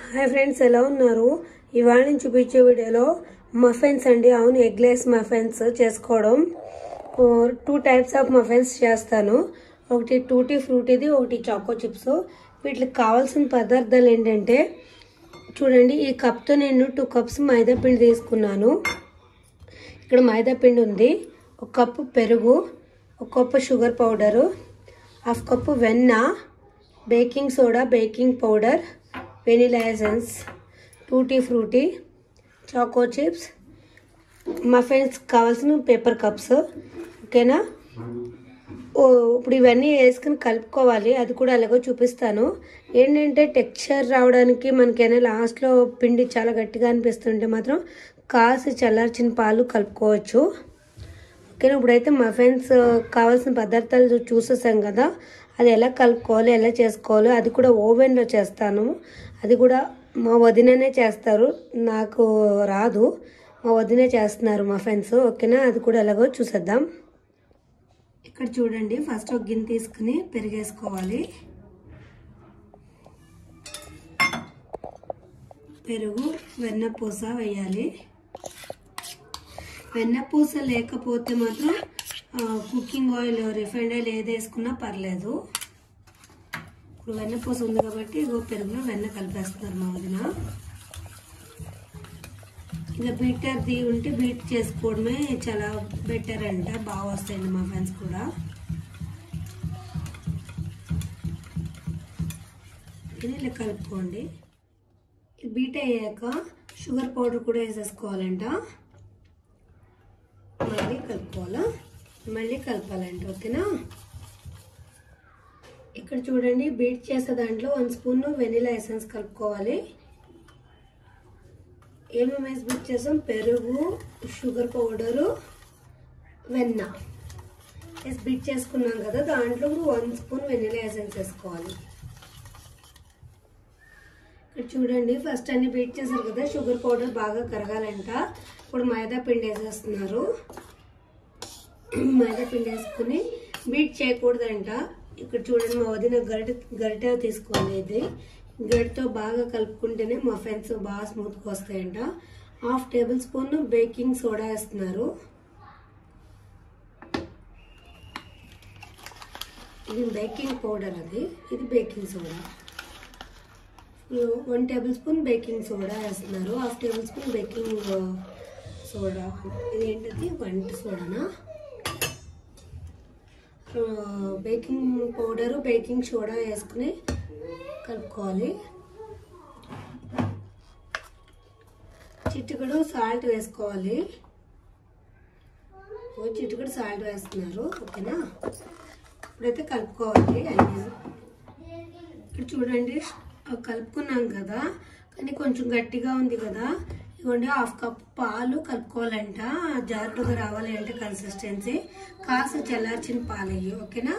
hi friends ఎలా ఉన్నారు ఇవాళ నేను చూపించే వీడియోలో మఫిన్స్ అండి అవును ఎగ్లెస్ మఫిన్స్ చేసుకోవడం టూ టైప్స్ ఆఫ్ మఫిన్స్ చేస్తాను ఒకటి టూటీ ఫ్రూటీది ఒకటి చాకో చిప్స్ వీటికి కావాల్సిన పదార్థాలు ఏంటంటే చూడండి ఈ కప్తో నేను టూ కప్స్ మైదా పిండి తీసుకున్నాను ఇక్కడ మైదా పిండి ఉంది ఒక కప్పు పెరుగు ఒక cup sugar powder half cup వెన్న baking soda baking powder vanilla essence tutti frutti choco chips muffins కావాల్సిన పేపర్ కప్స్ ఓకేనా ఓ ఇప్పుడు ఇవన్నీ వేసుకుని కలుపుకోవాలి అది కూడా అలాగో చూపిస్తాను ఏంటంటే టెక్స్చర్ రావడానికి మనకైనా లాస్ట్లో పిండి చాలా గట్టిగా అనిపిస్తుంటే మాత్రం కాసి చల్లార్చిన పాలు కలుపుకోవచ్చు ఓకేనా ఇప్పుడైతే మఫిన్స్ కావాల్సిన పదార్థాలు చూ- చూసేసాం కదా అది ఎలా కలుపుకోవాలి ఎలా చేసుకోవాలో అది కూడా ఓవెన్లో చేస్తాను అది కూడా మా వదిననే చేస్తారు నాకు రాదు మా వదినే చేస్తున్నారు మఫిన్స్ ఓకేనా అది కూడా ఎలాగో చూసేద్దాం ఇక్కడ చూడండి ఫస్ట్ ఒక గిన్నె తీసుకుని పెరిగేసుకోవాలి పెరుగు వెన్నపూస వేయాలి వెన్నపూస లేకపోతే మాత్రం ఆ, కుకింగ్ ఆయిల్ రిఫైండ్ ఆయిల్ ఏది వేసుకున్నా పర్లేదు ఇప్పుడు వెన్నపూస ఉంది కాబట్టి ఇగో పెరుగులో వెన్న కలిపేస్తున్నారు మా వదిన ఇంకా బీటర్ది ఉంటే బీట్ చేసుకోవడమే చాలా బెటర్ అంట బాగా వస్తాయండి మా ఫ్రెండ్స్ కూడా ఇది ఇలా కలుపుకోండి ఇది బీట్ అయ్యాక షుగర్ పౌడర్ కూడా వేసేసుకోవాలంట మళ్ళీ కలుపుకోవాలా మళ్ళీ కలపాలంట ఓకేనా ఇక్కడ చూడండి బీట్ చేసే దాంట్లో వన్ స్పూన్ వెనిలా ఎసెన్స్ కలుపుకోవాలి ఏమేమి వేసి బీట్ చేసాం పెరుగు షుగర్ పౌడరు వెన్న వేసి బీట్ చేసుకున్నాం కదా దాంట్లో వన్ స్పూన్ వెనిలా ఎసెన్స్ వేసుకోవాలి ఇక్కడ చూడండి ఫస్ట్ అన్ని బీట్ చేశారు కదా షుగర్ పౌడర్ బాగా కరగాలంట ఇప్పుడు మైదా పిండి వేసేస్తున్నారు మైదా పిండి వేసుకుని బీట్ చేయకూడదంట ఇక్కడ చూడండి మా వదిన గరిట గరిట తీసుకోవాలి ఇది గరిటతో బాగా కలుపుకుంటేనే మఫిన్స్ బాగా స్మూత్గా వస్తాయంట half tablespoon baking soda వేస్తున్నారు ఇది బేకింగ్ పౌడర్ అది ఇది baking soda one tablespoon baking soda వేస్తున్నారు half tablespoon baking soda ఇదేంటది వంట సోడానా ఆ, బేకింగ్ పౌడరు బేకింగ్ సోడా వేసుకుని కలుపుకోవాలి చిట్టుకడు సాల్ట్ వేసుకోవాలి ఓ చిట్టుకడు సాల్ట్ వేస్తున్నారు ఓకేనా ఇప్పుడైతే కలుపుకోవాలి అన్నీ ఇక్కడ చూడండి ఆ కలుపుకున్నాం కదా కానీ కొంచెం గట్టిగా ఉంది కదా ఇదిగోండి హాఫ్ కప్ పాలు కలుపుకోవాలంట జారుడుగా రావాలి అంటే కన్సిస్టెన్సీ కాస్త చల్లార్చిన పాలు అయ్యి ఓకేనా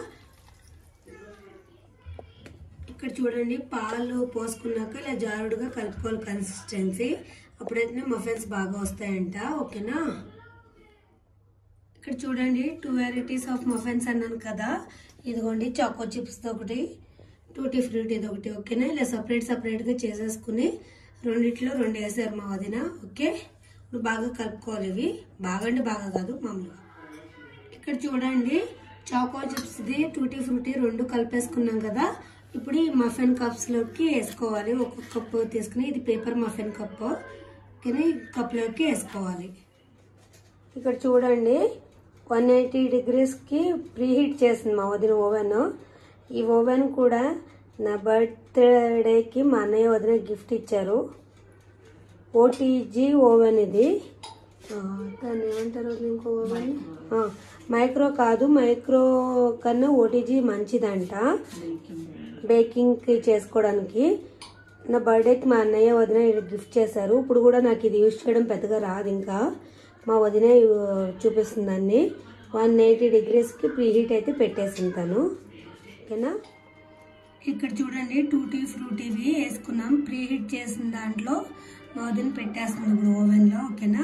ఇక్కడ చూడండి పాలు పోసుకున్నాక ఇలా జారుడుగా కలుపుకోవాలి కన్సిస్టెన్సీ అప్పుడైతే మఫిన్స్ బాగా వస్తాయంట ఓకేనా ఇక్కడ చూడండి టూ వెరైటీస్ ఆఫ్ మఫిన్స్ అన్నాను కదా ఇదిగోండి చాకో చిప్స్ ఒకటి టూటీ ఫ్రూట్ ఇది ఒకటి ఓకేనా ఇలా సపరేట్ సపరేట్గా చేసేసుకుని రెండిట్లో రెండు వేసారు మా వదిన ఓకే ఇప్పుడు బాగా కలుపుకోవాలి ఇవి బాగా అంటే బాగా కాదు మామూలుగా ఇక్కడ చూడండి చాకో చిప్స్ది టూటీ ఫ్రూటీ రెండు కలిపేసుకున్నాం కదా ఇప్పుడు ఈ మఫిన్ కప్స్లోకి వేసుకోవాలి ఒక్కొక్క కప్పు తీసుకుని ఇది పేపర్ మఫిన్ కప్ ఓకేనా ఈ కప్లోకి వేసుకోవాలి ఇక్కడ చూడండి వన్ ఎయిటీ డిగ్రీస్కి ప్రీహీట్ చేసింది మా వదిన ఓవెన్ ఈ ఓవెన్ కూడా నా బర్త్డేకి మా అన్నయ్య వదిన గిఫ్ట్ ఇచ్చారు ఓటీజీ ఓవెన్ ఇది ఆ, దాన్ని ఏమంటారు ఇంకో ఓవెన్ ఆ, మైక్రో కాదు మైక్రో కన్నా ఓటీజీ మంచిదంట బేకింగ్కి చేసుకోవడానికి నా బర్త్డేకి మా అన్నయ్య వదిన ఇది గిఫ్ట్ చేశారు ఇప్పుడు కూడా నాకు ఇది యూజ్ చేయడం పెద్దగా రాదు ఇంకా మా వదిన చూపిస్తుంది దాన్ని వన్ ఎయిటీ డిగ్రీస్కి ప్రీహీట్ అయితే పెట్టేసింది తను ఓకేనా ఇక్కడ చూడండి టూటీ ఫ్రూటీవి వేసుకున్నాం ప్రీహీట్ చేసిన దాంట్లో మా వదిన పెట్టేస్తుంది ఇప్పుడు ఓవెన్లో ఓకేనా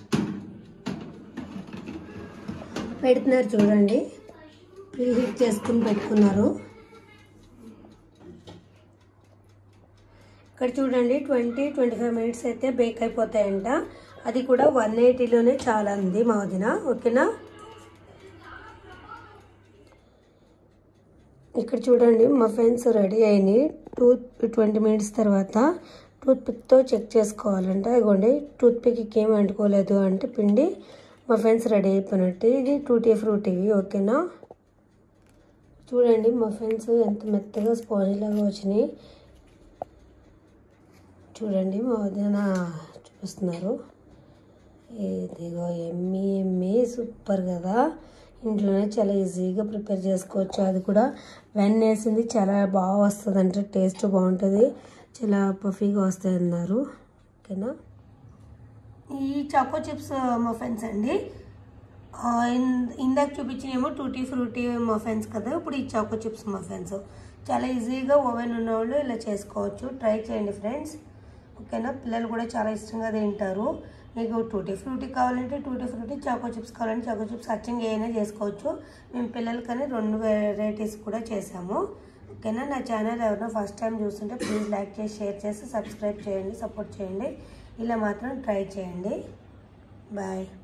పెడుతున్నారు చూడండి ప్రీహీట్ చేసుకుని పెట్టుకున్నారు ఇక్కడ చూడండి ట్వంటీ ట్వంటీ ఫైవ్ మినిట్స్ అయితే బేక్ అయిపోతాయంట అది కూడా వన్ ఎయిటీలోనే చాలా ఉంది మా వదిన ఓకేనా ఇక్కడ చూడండి మఫిన్స్ రెడీ అయినాయి టూ ట్వంటీ మినిట్స్ తర్వాత టూత్ పిక్తో చెక్ చేసుకోవాలంట ఇగోండి టూత్ పిక్కి ఏం అంటుకోలేదు అంటే పిండి మఫిన్స్ రెడీ అయిపోయినట్టు ఇది టూటీ ఫ్రూటీవి ఓకేనా చూడండి మఫిన్స్ ఎంత మెత్తగా స్పాంజ్ లాగా వచ్చినాయి చూడండి మా వదిన చూపిస్తున్నారు ఇదిగో ఎమ్మి ఎమ్మి సూపర్ కదా ఇంట్లోనే చాలా ఈజీగా ప్రిపేర్ చేసుకోవచ్చు అది కూడా వెన్న వేసింది చాలా బాగా వస్తుంది అంటే టేస్ట్ బాగుంటుంది చాలా పఫీగా వస్తాయి అన్నారు ఓకేనా ఈ చాకో చిప్స్ మఫెన్స్ అండి ఆ, ఇన్- ఇందాక చూపించినేమో టూటీ ఫ్రూటీ మఫెన్స్ కదా ఇప్పుడు ఈ చాకో చిప్స్ మఫెన్స్ చాలా ఈజీగా ఓవెన్ ఉన్న వాళ్ళు ఇలా చేసుకోవచ్చు ట్రై చేయండి ఫ్రెండ్స్ ఓకేనా పిల్లలు కూడా చాలా ఇష్టంగా తింటారు మీకు టూటీ ఫ్రూటీ కావాలంటే టూటీ ఫ్రూటీ చాకో చిప్స్ కావాలంటే చాకో చిప్స్ అచ్చంగా ఏమైనా చేసుకోవచ్చు మేము పిల్లలకని రెండు వెరైటీస్ కూడా చేసాము ఓకేనా నా ఛానల్ ఎవరైనా ఫస్ట్ టైం చూస్తుంటే ప్లీజ్ లైక్ చేసి షేర్ చేసి సబ్స్క్రైబ్ చేయండి సపోర్ట్ చేయండి ఇలా మాత్రం ట్రై చేయండి బాయ్